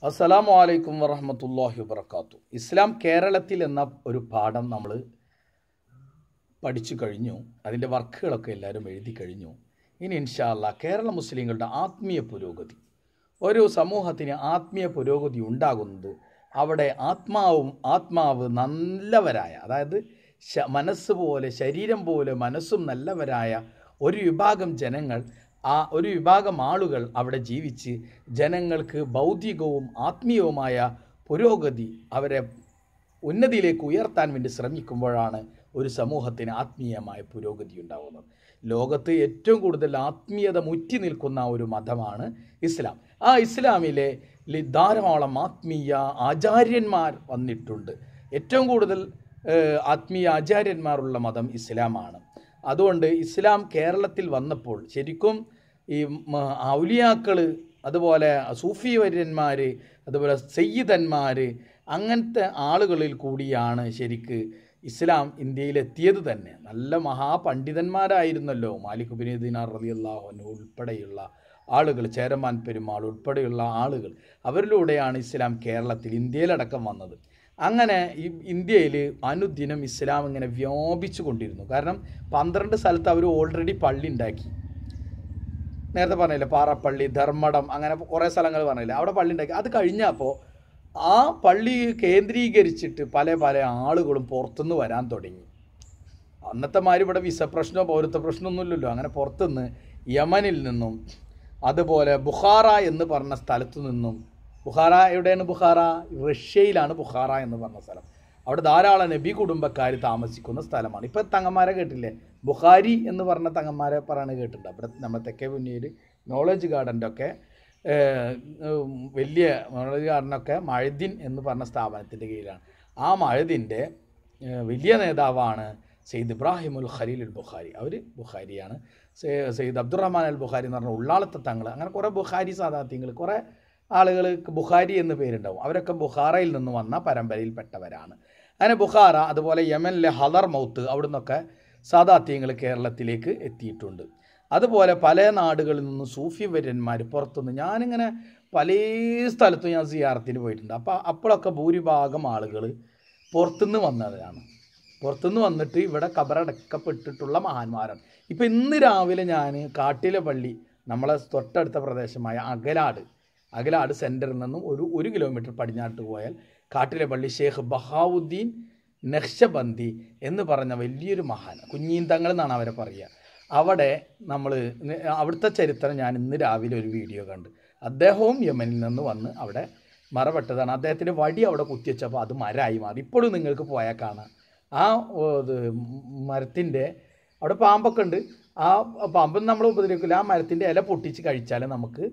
അസ്സലാമു അലൈക്കും വറഹമത്തല്ലാഹി വബർക്കാത്തു ഇസ്ലാം കേരളത്തിൽ എന്ന ഒരു പാഠം നമ്മൾ പഠിച്ചു കഴിഞ്ഞു അതിൻ്റെ വർക്കുകളൊക്കെ എല്ലാവരും എഴുതി കഴിഞ്ഞു ഇനി ഇൻഷാല്ല കേരള മുസ്ലിങ്ങളുടെ ആത്മീയ പുരോഗതി ഒരു സമൂഹത്തിന് ആത്മീയ പുരോഗതി ഉണ്ടാകുന്നത് അവിടെ ആത്മാവും ആത്മാവ് നല്ലവരായ അതായത് ശ- മനസ്സ് പോലെ ശരീരം പോലെ മനസ്സും നല്ലവരായ ഒരു വിഭാഗം ജനങ്ങൾ ആ ഒരു വിഭാഗം ആളുകൾ അവിടെ ജീവിച്ച് ജനങ്ങൾക്ക് ഭൗതികവും ആത്മീയവുമായ പുരോഗതി അവരെ ഉന്നതിയിലേക്ക് ഉയർത്താൻ വേണ്ടി ശ്രമിക്കുമ്പോഴാണ് ഒരു സമൂഹത്തിന് ആത്മീയമായ പുരോഗതി ഉണ്ടാകുന്നത് ലോകത്ത് ഏറ്റവും കൂടുതൽ ആത്മീയത മുറ്റി നിൽക്കുന്ന ഒരു മതമാണ് ഇസ്ലാം ആ ഇസ്ലാമിലെ ലി- ധാരാളം ആത്മീയ ആചാര്യന്മാർ വന്നിട്ടുണ്ട് ഏറ്റവും കൂടുതൽ ഏഹ്, ആത്മീയ ആചാര്യന്മാരുള്ള മതം ഇസ്ലാമാണ് അതുകൊണ്ട് ഇസ്ലാം കേരളത്തിൽ വന്നപ്പോൾ ശരിക്കും ഈ മ- ഔലിയാക്കൾ അതുപോലെ സൂഫി വര്യന്മാർ അതുപോലെ സയ്യിദന്മാർ അങ്ങനത്തെ ആളുകളിൽ കൂടിയാണ് ശരിക്ക് ഇസ്ലാം ഇന്ത്യയിലെത്തിയത് തന്നെ നല്ല മഹാപണ്ഡിതന്മാരായിരുന്നല്ലോ മാലിക് ബിൻ ദിനാർ റലി അള്ളാഹു ഉൾപ്പെടെയുള്ള ആളുകൾ ചേരമാൻ പെരുമാൾ ഉൾപ്പെടെയുള്ള ആളുകൾ അവരിലൂടെയാണ് ഇസ്ലാം കേരളത്തിൽ ഇന്ത്യയിലടക്കം വന്നത് അങ്ങനെ ഈ ഇന്ത്യയിൽ അനുദിനം ഇസ്ലാം ഇങ്ങനെ വ്യാപിച്ചു കൊണ്ടിരുന്നു കാരണം പന്ത്രണ്ട് സ്ഥലത്ത് അവർ ഓൾറെഡി പള്ളി ഉണ്ടാക്കി നേരത്തെ പറഞ്ഞില്ലേ പാറപ്പള്ളി ധർമ്മടം അങ്ങനെ കുറേ സ്ഥലങ്ങൾ പറഞ്ഞില്ലേ അവിടെ പള്ളി ഉണ്ടാക്കി അത് കഴിഞ്ഞപ്പോൾ ആ പള്ളി കേന്ദ്രീകരിച്ചിട്ട് പല പല ആളുകളും പുറത്തുനിന്ന് വരാൻ തുടങ്ങി അന്നത്തെ മാതിരി ഇവിടെ വിസ പ്രശ്നമോ പൗരത്വ പ്രശ്നമൊന്നുമില്ലല്ലോ അങ്ങനെ പുറത്തുനിന്ന് യമനിൽ നിന്നും അതുപോലെ ബുഖാറ എന്ന് പറഞ്ഞ സ്ഥലത്തു നിന്നും ബുഖാറ എവിടെയാണ് ബുഖാറ റഷ്യയിലാണ് ബുഖാറ എന്ന് പറഞ്ഞ സ്ഥലം അവിടെ ധാരാളം നബി കുടുംബക്കാർ താമസിക്കുന്ന സ്ഥലമാണ് ഇപ്പം തങ്ങന്മാരെ കേട്ടില്ലേ ബുഖാരി എന്ന് പറഞ്ഞ തങ്ങന്മാരെ പറയണ കേട്ടിട്ടുണ്ട് അവിടെ നമ്മുടെ തെക്കേ പുന്നിയിൽ നോളജ് ഗാർഡൻ്റെ ഒക്കെ ഏഹ്, ഉം, വലിയ നോളജ് ഗാർഡനൊക്കെ മഴദിൻ എന്ന് പറഞ്ഞ സ്ഥാപനത്തിൻ്റെ കീഴിലാണ് ആ മഴദിൻ്റെ ഏഹ്, വലിയ നേതാവാണ് സെയ്ദ് ഇബ്രാഹിം ഉൽ ഖലീൽ ഉൽ ബുഖാരി അവർ ബുഖാരിയാണ് സെ- സെയ്ദ് അബ്ദുറഹ്മാൻ അൽ ബുഖാരി എന്ന് പറഞ്ഞ ഉള്ളാളത്തെ തങ്ങൾ അങ്ങനെ കുറേ ബുഖാരി സാദാത്യങ്ങൾ കുറേ ആളുകൾക്ക് ബുഖാരി എന്ന് പേരുണ്ടാവും അവരൊക്കെ ബുഖാറയിൽ നിന്ന് വന്ന പരമ്പരയിൽപ്പെട്ടവരാണ് അങ്ങനെ ബുഖാറ അതുപോലെ യമനിലെ ഹദർ മൗത്ത് അവിടുന്നൊക്കെ സാദാത്യങ്ങൾ കേരളത്തിലേക്ക് എത്തിയിട്ടുണ്ട് അതുപോലെ പല നാടുകളിൽ നിന്ന് സൂഫി വര്യന്മാർ പുറത്തുനിന്ന് ഞാനിങ്ങനെ പല സ്ഥലത്തും ഞാൻ സിയാറത്തിന് പോയിട്ടുണ്ട് അപ്പോൾ അപ്പോഴൊക്കെ ഭൂരിഭാഗം ആളുകൾ പുറത്തുനിന്ന് വന്നവരാണ് പുറത്തുനിന്ന് വന്നിട്ട് ഇവിടെ കബറടക്കപ്പെട്ടിട്ടുള്ള മഹാന്മാരാണ് ഇപ്പം ഇന്ന് രാവിലെ ഞാൻ കാട്ടിലെ പള്ളി നമ്മളെ തൊട്ടടുത്ത പ്രദേശമായ അകലാട് അകലാട് സെൻറ്ററിൽ നിന്നും ഒരു ഒരു കിലോമീറ്റർ പടിഞ്ഞാട്ട് പോയാൽ കാട്ടിലെ പള്ളി ഷേഖ് ബഹാവുദ്ദീൻ നക്ഷബന്തി എന്ന് പറഞ്ഞ വലിയൊരു മഹാൻ കുഞ്ഞീന്തങ്ങൾ എന്നാണ് അവരെ പറയുക അവിടെ നമ്മൾ അവിടുത്തെ ചരിത്രം ഞാൻ ഇന്ന് രാവിലെ ഒരു വീഡിയോ കണ്ട് അദ്ദേഹവും യമനിൽ നിന്ന് വന്ന് അവിടെ മറപ്പെട്ടതാണ് അദ്ദേഹത്തിൻ്റെ വടി അവിടെ കുത്തിവെച്ചപ്പോൾ അത് മരമായി മാറി ഇപ്പോഴും നിങ്ങൾക്ക് പോയാൽ കാണാം ആ ഓ, ഇത് മരത്തിൻ്റെ അവിടെ പാമ്പൊക്കെ ഉണ്ട് ആ പാമ്പ് നമ്മൾ ഉപദ്രവിക്കില്ല ആ മരത്തിൻ്റെ ഇല പൊട്ടിച്ച് കഴിച്ചാൽ നമുക്ക്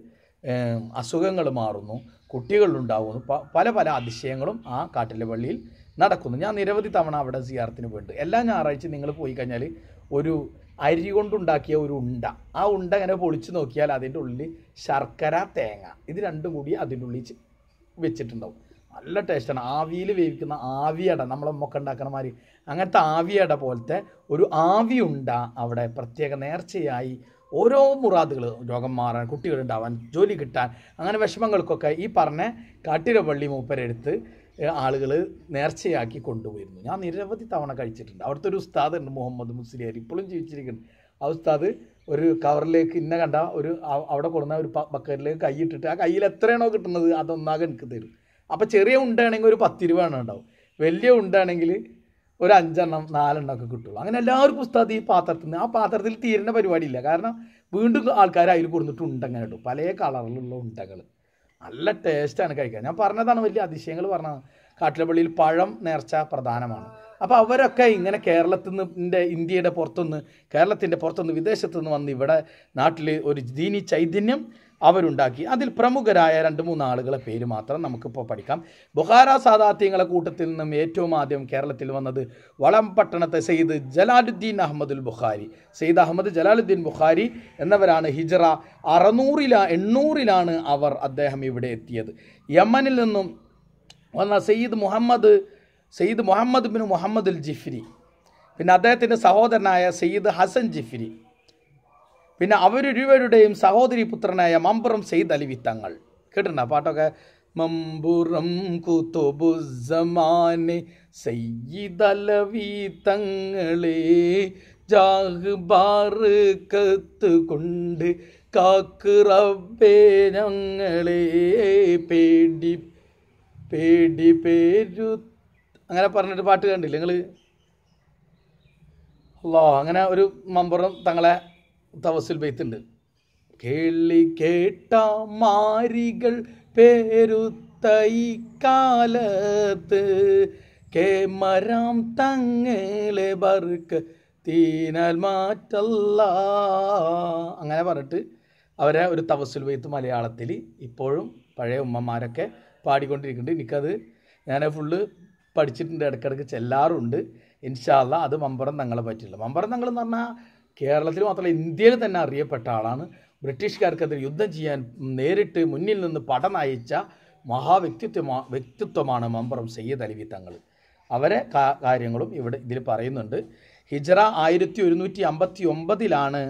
അസുഖങ്ങൾ മാറുന്നു കുട്ടികളുണ്ടാവുന്നു പ- പല പല അതിശയങ്ങളും ആ കാട്ടിലെ പള്ളിയിൽ നടക്കുന്നു ഞാൻ നിരവധി തവണ അവിടെ സിയാറത്തിന് പോയിട്ടുണ്ട് എല്ലാ ഞായറാഴ്ചയും നിങ്ങൾ പോയി കഴിഞ്ഞാൽ ഒരു അരി കൊണ്ടുണ്ടാക്കിയ ഒരു ഉണ്ട ആ ഉണ്ട ഇങ്ങനെ പൊളിച്ച് നോക്കിയാൽ അതിൻ്റെ ഉള്ളിൽ ശർക്കര തേങ്ങ ഇത് രണ്ടും കൂടി അതിൻ്റെ ഉള്ളിൽ ചെ- വെച്ചിട്ടുണ്ടാവും നല്ല ടേസ്റ്റാണ് ആവിയിൽ വേവിക്കുന്ന ആവിയട നമ്മളെ മൊക്ക ഉണ്ടാക്കണ മാതിരി അങ്ങനത്തെ ആവിയട പോലത്തെ ഒരു ആവി ഉണ്ട അവിടെ പ്രത്യേക നേർച്ചയായി ഓരോ മുറാദുകൾ രോഗം മാറാൻ കുട്ടികളുണ്ടാവാൻ ജോലി കിട്ടാൻ അങ്ങനെ വിഷമങ്ങൾക്കൊക്കെ ഈ പറഞ്ഞ കാട്ടിര പള്ളി മൂപ്പരെടുത്ത് ആളുകൾ നേർച്ചയാക്കി കൊണ്ടുപോയിരുന്നു ഞാൻ നിരവധി തവണ കഴിച്ചിട്ടുണ്ട് അവിടുത്തെ ഒരു ഉസ്താദ് ഉണ്ട് മുഹമ്മദ് മുസ്ലിയാർ ഇപ്പോഴും ജീവിച്ചിരിക്കുന്നു ആ ഉസ്താദ് ഒരു കവറിലേക്ക് ഇന്ന കണ്ട ഒരു അ- അവിടെ കൊടുന്ന ഒരു പ- ബക്കറ്റിലേക്ക് കൈയിട്ടിട്ട് ആ കയ്യിൽ എത്രയാണോ കിട്ടുന്നത് അതൊന്നാകെ എനിക്ക് തരും അപ്പോൾ ചെറിയ ഉണ്ടാണെങ്കിൽ ഒരു പത്ത് രൂപ എണ്ണം ഉണ്ടാവും വലിയ ഉണ്ടാണെങ്കിൽ ഒരു അഞ്ചെണ്ണം നാലെണ്ണം ഒക്കെ കിട്ടുള്ളൂ അങ്ങനെ എല്ലാവർക്കും ഉസ്താദ് ഈ പാത്രത്തിൽ നിന്ന് ആ പാത്രത്തിൽ തീരുന്ന പരിപാടിയില്ല കാരണം വീണ്ടും ആൾക്കാർ അതിൽ കൊടുത്തിട്ട് ഉണ്ടങ്ങനെ ഇടും പല കളറിലുള്ള ഉണ്ടകൾ നല്ല ടേസ്റ്റാണ് കഴിക്കാൻ ഞാൻ പറഞ്ഞതാണ് വലിയ അതിശയങ്ങൾ പറഞ്ഞത് കാട്ടിലപ്പള്ളിയിൽ പഴം നേർച്ച പ്രധാനമാണ് അപ്പോൾ അവരൊക്കെ ഇങ്ങനെ കേരളത്തിൽ നിന്ന് ഇന്ത്യയുടെ പുറത്തുനിന്ന് കേരളത്തിൻ്റെ പുറത്തുനിന്ന് വിദേശത്തു നിന്ന് വന്ന് ഇവിടെ നാട്ടിൽ ഒരു ദീനി ചൈതന്യം അവരുണ്ടാക്കി അതിൽ പ്രമുഖരായ രണ്ട് മൂന്ന് ആളുകളെ പേര് മാത്രം നമുക്കിപ്പോൾ പഠിക്കാം ബുഹാര സാദാത്യങ്ങളെ കൂട്ടത്തിൽ നിന്നും ഏറ്റവും ആദ്യം കേരളത്തിൽ വന്നത് വളംപട്ടണത്തെ സെയ്ദ് ജലാലുദ്ദീൻ അഹമ്മദുൽ ബുഖാരി സെയ്ദ് അഹമ്മദ് ജലാലുദ്ദീൻ ബുഖാരി എന്നവരാണ് ഹിജറ അറുന്നൂറിലാ എണ്ണൂറിലാണ് അവർ അദ്ദേഹം ഇവിടെ എത്തിയത് യമനിൽ നിന്നും വന്ന Sayyid Muhammad Sayyid Muhammad bin Muhammad al Jifri പിന്നെ അദ്ദേഹത്തിൻ്റെ സഹോദരനായ സയ്യിദ് ഹസൻ ജിഫ്രി പിന്നെ അവരിരുവരുടെയും സഹോദരി പുത്രനായ മമ്പുറം സെയ്ദ് അലി വിത്തങ്ങൾ കേട്ടിട്ടുണ്ടോ ആ പാട്ടൊക്കെ മമ്പുറം കുത്തുബുസമാനെ സയ്യിദലവി തങ്ങളെ ജാഹ് ബാറ് കത്ത് കൊണ്ട് കാക്ക് റബ്ബേ ഞങ്ങളെ പേടി പേടി പേരു അങ്ങനെ പറഞ്ഞിട്ട് പാട്ട് കണ്ടില്ല നിങ്ങൾ അല്ലോ അങ്ങനെ ഒരു മമ്പുറം തങ്ങളെ തവസിൽ ബെയ്ത്തുണ്ട് കേളി കേട്ട മാരികൾ പേരുത്ത ഈ കാലത്ത് കേമരാം തങ്ങളെ ബർക്ക് തീനാൽ മാറ്റല്ല അങ്ങനെ പറഞ്ഞിട്ട് അവരെ ഒരു തവസുൽ ബെയ്ത്ത് മലയാളത്തിൽ ഇപ്പോഴും പഴയ ഉമ്മമാരൊക്കെ പാടിക്കൊണ്ടിരിക്കുന്നുണ്ട് എനിക്കത് ഞാൻ ഫുള്ള് പഠിച്ചിട്ടുണ്ട് ഇടയ്ക്കിടയ്ക്ക് ചെല്ലാറുണ്ട് ഇൻഷാല്ല അത് മമ്പറം തങ്ങളെ പറ്റില്ല മമ്പറം തങ്ങൾ എന്ന് പറഞ്ഞാൽ കേരളത്തിൽ മാത്രമല്ല ഇന്ത്യയിൽ തന്നെ അറിയപ്പെട്ട ആളാണ് ബ്രിട്ടീഷുകാർക്കെതിരെ യുദ്ധം ചെയ്യാൻ നേരിട്ട് മുന്നിൽ നിന്ന് പട നയിച്ച മഹാവ്യക്തിത്വമാ വ്യക്തിത്വമാണ് മമ്പറം സയ്യിദ് അലിവി തങ്ങൾ അവരെ കാ- കാര്യങ്ങളും ഇവിടെ ഇതിൽ പറയുന്നുണ്ട് ഹിജറ ആയിരത്തി ഒരുന്നൂറ്റി അമ്പത്തി ഒമ്പതിലാണ്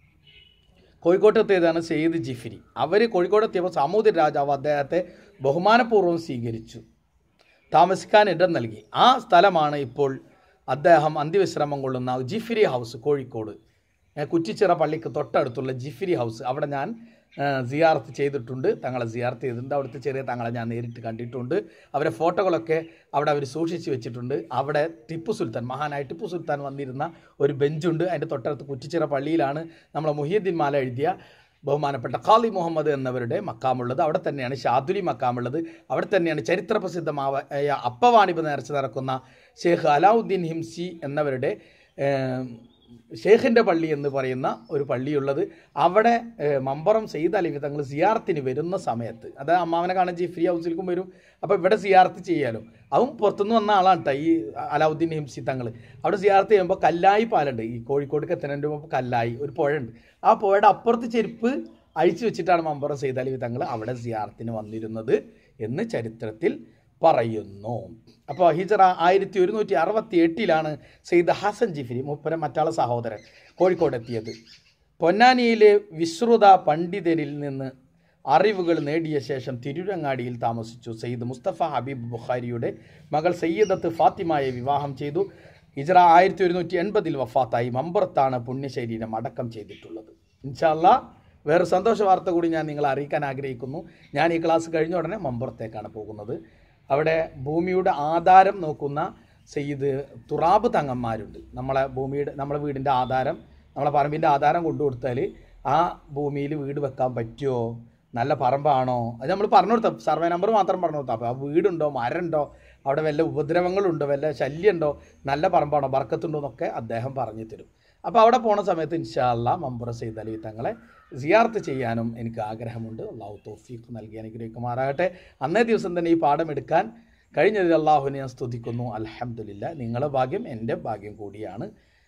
കോഴിക്കോട്ടെത്തിയതാണ് സെയ്ദ് ജിഫിരി അവർ കോഴിക്കോടെത്തിയപ്പോൾ സാമൂതിരി രാജാവ് അദ്ദേഹത്തെ ബഹുമാനപൂർവ്വം സ്വീകരിച്ചു താമസിക്കാൻ ഇടം നൽകി ആ സ്ഥലമാണ് ഇപ്പോൾ അദ്ദേഹം അന്ത്യവിശ്രമം കൊള്ളുന്ന ജിഫിരി ഹൗസ് കോഴിക്കോട് ഏ, കുറ്റിച്ചിറ പള്ളിക്ക് തൊട്ടടുത്തുള്ള ജിഫിരി ഹൗസ് അവിടെ ഞാൻ ഏ, സിയാർത്ത് ചെയ്തിട്ടുണ്ട് തങ്ങളെ സിയാർത്ത് ചെയ്തിട്ടുണ്ട് അവിടുത്തെ ചെറിയ തങ്ങളെ ഞാൻ നേരിട്ട് കണ്ടിട്ടുണ്ട് അവരെ ഫോട്ടോകളൊക്കെ അവിടെ അവർ സൂക്ഷിച്ച് വെച്ചിട്ടുണ്ട് അവിടെ ടിപ്പു സുൽത്താൻ മഹാനായ ടിപ്പു സുൽത്താൻ വന്നിരുന്ന ഒരു ബെഞ്ചുണ്ട് അതിൻ്റെ തൊട്ടടുത്ത് കുറ്റിച്ചിറ പള്ളിയിലാണ് നമ്മളെ മുഹിയുദ്ദീൻ മാല എഴുതിയ ബഹുമാനപ്പെട്ട ഖാലി മുഹമ്മദ് എന്നവരുടെ മക്കാമുള്ളത് അവിടെ തന്നെയാണ് ഷാദുലി മക്കാമുള്ളത് അവിടെ തന്നെയാണ് ചരിത്ര പ്രസിദ്ധമായ അപ്പവാണിബ് നേർച്ച നടക്കുന്ന ഷേഖ് അലാവുദ്ദീൻ ഹിംസി എന്നവരുടെ ഏം, ഷേഖിൻ്റെ പള്ളി എന്ന് പറയുന്ന ഒരു പള്ളിയുള്ളത് അവിടെ ഏഹ്, മമ്പറം സെയ്ദ് അലി തങ്ങൾ സിയാർത്തിന് വരുന്ന സമയത്ത് അത് അമ്മാവനെ കാണാൻ ജിഫ്രി ഹൗസിലേക്കും വരും അപ്പോൾ ഇവിടെ സിയാർത്ത് ചെയ്യാലോ അതും പുറത്തുനിന്ന് വന്ന ആളാണ് കേട്ടോ ഈ അലാവുദ്ദീൻ ഹിംസി തങ്ങൾ അവിടെ സിയാർത്ത് ചെയ്യുമ്പോൾ കല്ലായി പാലുണ്ട് ഈ കോഴിക്കോട് എത്തുന്നതിൻ്റെ മുമ്പ് കല്ലായി ഒരു പുഴയുണ്ട് ആ പുഴയുടെ അപ്പുറത്ത് ചെരുപ്പ് അഴിച്ചു വെച്ചിട്ടാണ് മമ്പറം സെയ്ദ് അലി തങ്ങൾ അവിടെ സിയാർത്തിന് വന്നിരുന്നത് എന്ന് ചരിത്രത്തിൽ പറയുന്നു അപ്പോൾ ഹിജറ ആയിരത്തി ഒരുന്നൂറ്റി അറുപത്തി എട്ടിലാണ് സെയ്ദ് ഹസൻ ജിഫിരി മുപ്പര മറ്റാളെ സഹോദരൻ കോഴിക്കോട് എത്തിയത് പൊന്നാനിയിലെ വിശ്രുത പണ്ഡിതരിൽ നിന്ന് അറിവുകൾ നേടിയ ശേഷം തിരുരങ്ങാടിയിൽ താമസിച്ചു സയ്യിദ് മുസ്തഫ ഹബീബ് ബുഖാരിയുടെ മകൾ സയ്യിദത്ത് ഫാത്തിമയെ വിവാഹം ചെയ്തു ഹിജറ ആയിരത്തി ഒരുന്നൂറ്റി എൺപതിൽ വഫാത്തായി മമ്പറത്താണ് പുണ്യശരീരം അടക്കം ചെയ്തിട്ടുള്ളത് ഇൻഷാല്ല വേറെ സന്തോഷ വാർത്ത കൂടി ഞാൻ നിങ്ങളെ അറിയിക്കാൻ ആഗ്രഹിക്കുന്നു ഞാൻ ഈ ക്ലാസ് കഴിഞ്ഞ ഉടനെ മമ്പറത്തേക്കാണ് പോകുന്നത് അവിടെ ഭൂമിയുടെ ആധാരം നോക്കുന്ന സെയ്ദ് തുറാബ് തങ്ങന്മാരുണ്ട് നമ്മളെ ഭൂമിയുടെ നമ്മളെ വീടിൻ്റെ ആധാരം നമ്മളെ പറമ്പിൻ്റെ ആധാരം കൊണ്ടു കൊടുത്താൽ ആ ഭൂമിയിൽ വീട് വെക്കാൻ പറ്റുമോ നല്ല പറമ്പാണോ അത് നമ്മൾ പറഞ്ഞു കൊടുത്ത സർവേ നമ്പർ മാത്രം പറഞ്ഞു കൊടുത്താൽ അപ്പോൾ ആ വീടുണ്ടോ മരമുണ്ടോ അവിടെ വല്ല ഉപദ്രവങ്ങളുണ്ടോ വല്ല ശല്യമുണ്ടോ നല്ല പറമ്പാണോ ബർക്കത്തുണ്ടോ എന്നൊക്കെ അദ്ദേഹം പറഞ്ഞു തരും അപ്പോൾ അവിടെ പോണ സമയത്ത് ഇൻഷാല്ല മമ്പുറ സെയ്ദ് അലി തങ്ങളെ സിയാർത്ത് ചെയ്യാനും എനിക്ക് ആഗ്രഹമുണ്ട് അള്ളാഹു തോഫീഖ് നൽകി അനുഗ്രഹിക്കുമാറാകട്ടെ അന്നേ ദിവസം തന്നെ ഈ പാഠം എടുക്കാൻ കഴിഞ്ഞതിൽ അള്ളാഹുവിനെ ഞാൻ സ്തുതിക്കുന്നു അലഹമില്ല നിങ്ങളെ ഭാഗ്യം എൻ്റെ ഭാഗ്യം കൂടിയാണ്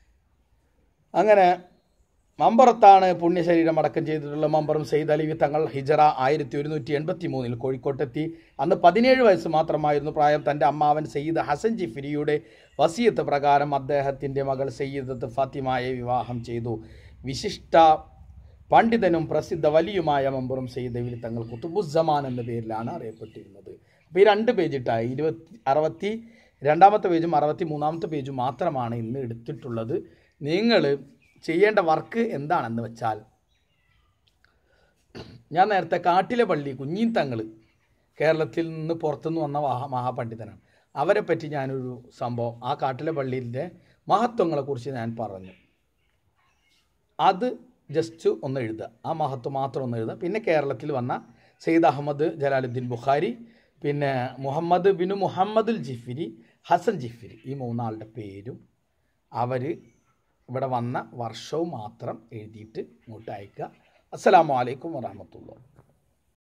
അങ്ങനെ മമ്പറത്താണ് പുണ്യശരീരം അടക്കം ചെയ്തിട്ടുള്ള മമ്പറും സെയ്ദ് അലി തങ്ങൾ ഹിജറ ആയിരത്തി ഒരുന്നൂറ്റി എൺപത്തി മൂന്നിൽ കോഴിക്കോട്ടെത്തി അന്ന് പതിനേഴ് വയസ്സ് മാത്രമായിരുന്നു പ്രായം തൻ്റെ അമ്മാവൻ സയ്യിദ് ഹസൻ ജിഫിരിയുടെ വസീയത്ത് പ്രകാരം അദ്ദേഹത്തിൻ്റെ മകൾ സയ്യിദത്ത് ഫാത്തിമയെ വിവാഹം ചെയ്തു വിശിഷ്ട പണ്ഡിതനും പ്രസിദ്ധ വലിയുമായ മമ്പറും സെയ്ദ് അലി തങ്ങൾ കുത്തുബുസമാൻ എന്ന പേരിലാണ് അറിയപ്പെട്ടിരുന്നത് അപ്പോൾ ഈ രണ്ട് പേജ് ഇട്ടായി ഇരുപത്തി അറുപത്തി രണ്ടാമത്തെ പേജും അറുപത്തി മൂന്നാമത്തെ പേജും മാത്രമാണ് ഇന്ന് എടുത്തിട്ടുള്ളത് നിങ്ങൾ ചെയ്യേണ്ട വർക്ക് എന്താണെന്ന് വെച്ചാൽ ഞാൻ നേരത്തെ കാട്ടിലെ പള്ളി കുഞ്ഞീൻ തങ്ങൾ കേരളത്തിൽ നിന്ന് പുറത്തുനിന്ന് വന്ന മഹാ മഹാപണ്ഡിതനാണ് അവരെ പറ്റി ഞാനൊരു സംഭവം ആ കാട്ടിലെ പള്ളിയിലെ മഹത്വങ്ങളെക്കുറിച്ച് ഞാൻ പറഞ്ഞു അത് ജസ്റ്റ് ഒന്ന് എഴുതുക ആ മഹത്വം മാത്രം ഒന്ന് എഴുതുക പിന്നെ കേരളത്തിൽ വന്ന സെയ്ദ് അഹമ്മദ് ജലാലുദ്ദീൻ ബുഖാരി പിന്നെ മുഹമ്മദ് ബിനു മുഹമ്മദുൽ ജിഫിരി ഹസൻ ജിഫിരി ഈ മൂന്നാളുടെ പേരും അവർ ഇവിടെ വന്ന വർഷവും മാത്രം എഴുതിയിട്ട് ഇങ്ങോട്ട് അയക്കുക അസ്സലാമു അലൈക്കും വറഹമത്തുള്ള